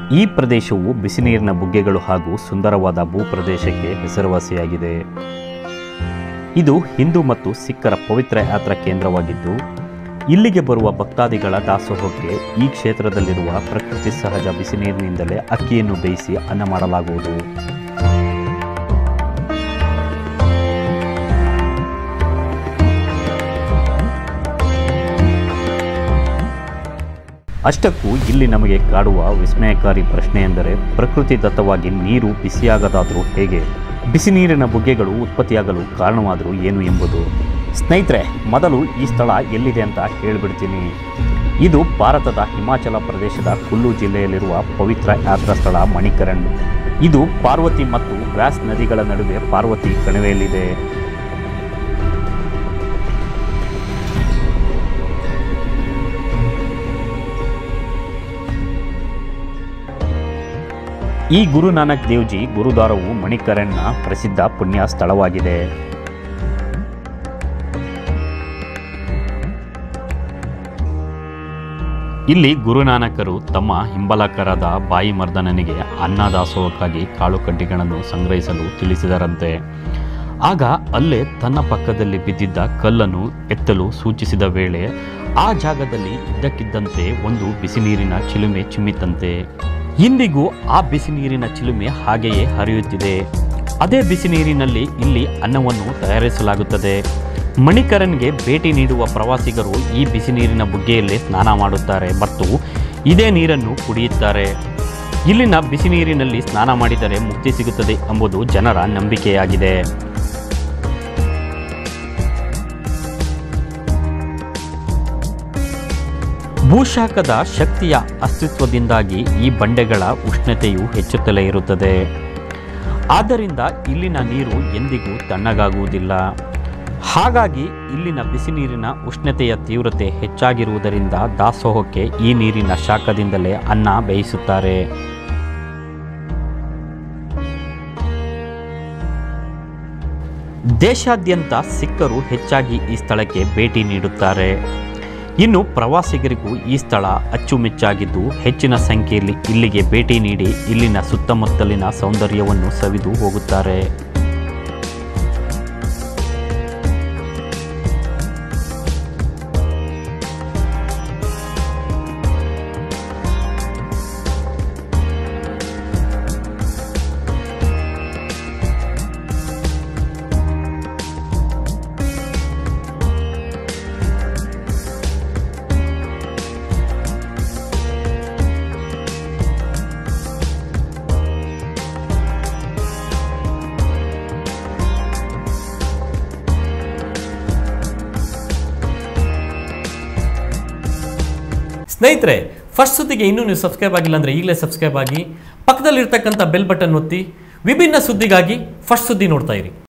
ಈ ಪ್ರದೇಶವು ಬಿಸಿನೀರಿನ ಬುಗ್ಗೆಗಳು ಹಾಗೂ ಸುಂದರವಾದ ಭೂಪ್ರದೇಶಕ್ಕೆ ಹೆಸರುವಾಸಿಯಾಗಿದೆ ಇದು ಹಿಂದೂ ಮತ್ತು ಸಿಖ್ಖರ ಪವಿತ್ರ ಯಾತ್ರಾ ಕೇಂದ್ರವಾಗಿದ್ದು ಇಲ್ಲಿಗೆ ಬರುವ ಭಕ್ತಾದಿಗಳ ದಾಸೋಹಕ್ಕೆ ಈ ಕ್ಷೇತ್ರದಲ್ಲಿರುವ ಪ್ರಕೃತಿ ಸಹಜ ಬಿಸಿನೀರಿನಿಂದಲೇ ಅಕ್ಕಿಯನ್ನು ಬೇಯಿಸಿ ಅನ್ನ ಮಾಡಲಾಗುವುದು ಅಷ್ಟಕ್ಕೂ ಇಲ್ಲಿ ನಮಗೆ ಕಾಡುವ ವಿಸ್ಮಯಕಾರಿ ಪ್ರಶ್ನೆ ಎಂದರೆ ಪ್ರಕೃತಿ ದತ್ತವಾಗಿ ನೀರು ಬಿಸಿಯಾಗದಾದರೂ ಹೇಗೆ ಬಿಸಿ ನೀರಿನ ಬುಗ್ಗೆಗಳು ಉತ್ಪತ್ತಿಯಾಗಲು ಕಾರಣವಾದರೂ ಏನು ಎಂಬುದು ಸ್ನೇಹಿತರೆ ಮೊದಲು ಈ ಸ್ಥಳ ಎಲ್ಲಿದೆ ಅಂತ ಹೇಳಿಬಿಡ್ತೀನಿ ಇದು ಭಾರತದ ಹಿಮಾಚಲ ಪ್ರದೇಶದ ಕುಲ್ಲು ಜಿಲ್ಲೆಯಲ್ಲಿರುವ ಪವಿತ್ರ ಯಾತ್ರಾ ಸ್ಥಳ ಮಣಿಕರಣ್ ಇದು ಪಾರ್ವತಿ ಮತ್ತು ವ್ಯಾಸ್ ನದಿಗಳ ನಡುವೆ ಪಾರ್ವತಿ ಕಣಿವೆಯಲ್ಲಿದೆ ಈ ಗುರು ನಾನಕ್ ದೇವ್ಜಿ ಗುರುದ್ವಾರವು ಮಣಿಕರಣ್ನ ಪ್ರಸಿದ್ಧ ಪುಣ್ಯ ಸ್ಥಳವಾಗಿದೆ ಇಲ್ಲಿ ಗುರುನಾನಕರು ತಮ್ಮ ಹಿಂಬಲಕರಾದ ಬಾಯಿ ಮರ್ದನನಿಗೆ ಅನ್ನದಾಸೋಹಕ್ಕಾಗಿ ಕಾಳು ಕಡ್ಡಿಗಳನ್ನು ಸಂಗ್ರಹಿಸಲು ತಿಳಿಸಿದರಂತೆ ಆಗ ಅಲ್ಲೇ ತನ್ನ ಪಕ್ಕದಲ್ಲಿ ಬಿದ್ದಿದ್ದ ಕಲ್ಲನ್ನು ಎತ್ತಲು ಸೂಚಿಸಿದ ವೇಳೆ ಆ ಜಾಗದಲ್ಲಿ ಇದ್ದಕ್ಕಿದ್ದಂತೆ ಒಂದು ಬಿಸಿನೀರಿನ ಚಿಲುಮೆ ಚಿಮ್ಮಿತಂತೆ ಇಂದಿಗೂ ಆ ಬಿಸಿನೀರಿನ ಚಿಲುಮೆ ಹಾಗೆಯೇ ಹರಿಯುತ್ತಿದೆ ಅದೇ ಬಿಸಿನೀರಿನಲ್ಲಿ ಇಲ್ಲಿ ಅನ್ನವನ್ನು ತಯಾರಿಸಲಾಗುತ್ತದೆ ಮಣಿಕರನ್ಗೆ ಭೇಟಿ ನೀಡುವ ಪ್ರವಾಸಿಗರು ಈ ಬಿಸಿನೀರಿನ ಬುಗ್ಗೆಯಲ್ಲೇ ಸ್ನಾನ ಮಾಡುತ್ತಾರೆ ಮತ್ತು ಇದೇ ನೀರನ್ನು ಕುಡಿಯುತ್ತಾರೆ ಇಲ್ಲಿನ ಬಿಸಿನೀರಿನಲ್ಲಿ ಸ್ನಾನ ಮಾಡಿದರೆ ಮುಕ್ತಿ ಸಿಗುತ್ತದೆ ಎಂಬುದು ಜನರ ನಂಬಿಕೆಯಾಗಿದೆ ಭೂಶಾಖದ ಶಕ್ತಿಯ ಅಸ್ತಿತ್ವದಿಂದಾಗಿ ಈ ಬಂಡೆಗಳ ಉಷ್ಣತೆಯು ಹೆಚ್ಚುತ್ತಲೇ ಇರುತ್ತದೆ ಆದ್ದರಿಂದ ಇಲ್ಲಿನ ನೀರು ಎಂದಿಗೂ ತಣ್ಣಗಾಗುವುದಿಲ್ಲ ಹಾಗಾಗಿ ಇಲ್ಲಿನ ಬಿಸಿನೀರಿನ ಉಷ್ಣತೆಯ ತೀವ್ರತೆ ಹೆಚ್ಚಾಗಿರುವುದರಿಂದ ದಾಸೋಹಕ್ಕೆ ಈ ನೀರಿನ ಶಾಖದಿಂದಲೇ ಅನ್ನ ಬೇಯಿಸುತ್ತಾರೆ ದೇಶಾದ್ಯಂತ ಸಿಖ್ಖರು ಹೆಚ್ಚಾಗಿ ಈ ಸ್ಥಳಕ್ಕೆ ಭೇಟಿ ನೀಡುತ್ತಾರೆ ಇನ್ನು ಪ್ರವಾಸಿಗರಿಗೂ ಈ ಸ್ಥಳ ಅಚ್ಚುಮೆಚ್ಚಾಗಿದ್ದು ಹೆಚ್ಚಿನ ಸಂಖ್ಯೆಯಲ್ಲಿ ಇಲ್ಲಿಗೆ ಭೇಟಿ ನೀಡಿ ಇಲ್ಲಿನ ಸುತ್ತಮುತ್ತಲಿನ ಸೌಂದರ್ಯವನ್ನು ಸವಿದು ಹೋಗುತ್ತಾರೆ ಸ್ನೇಹಿತರೆ ಫಸ್ಟ್ ಸುದ್ದಿಗೆ ಇನ್ನೂ ನೀವು ಸಬ್ಸ್ಕ್ರೈಬ್ ಆಗಿಲ್ಲ ಅಂದರೆ ಈಗಲೇ ಸಬ್ಸ್ಕ್ರೈಬ್ ಆಗಿ ಪಕ್ಕದಲ್ಲಿರ್ತಕ್ಕಂಥ ಬೆಲ್ ಬಟನ್ ಒತ್ತಿ ವಿಭಿನ್ನ ಸುದ್ದಿಗಾಗಿ ಫಸ್ಟ್ ಸುದ್ದಿ ನೋಡ್ತಾ ಇರಿ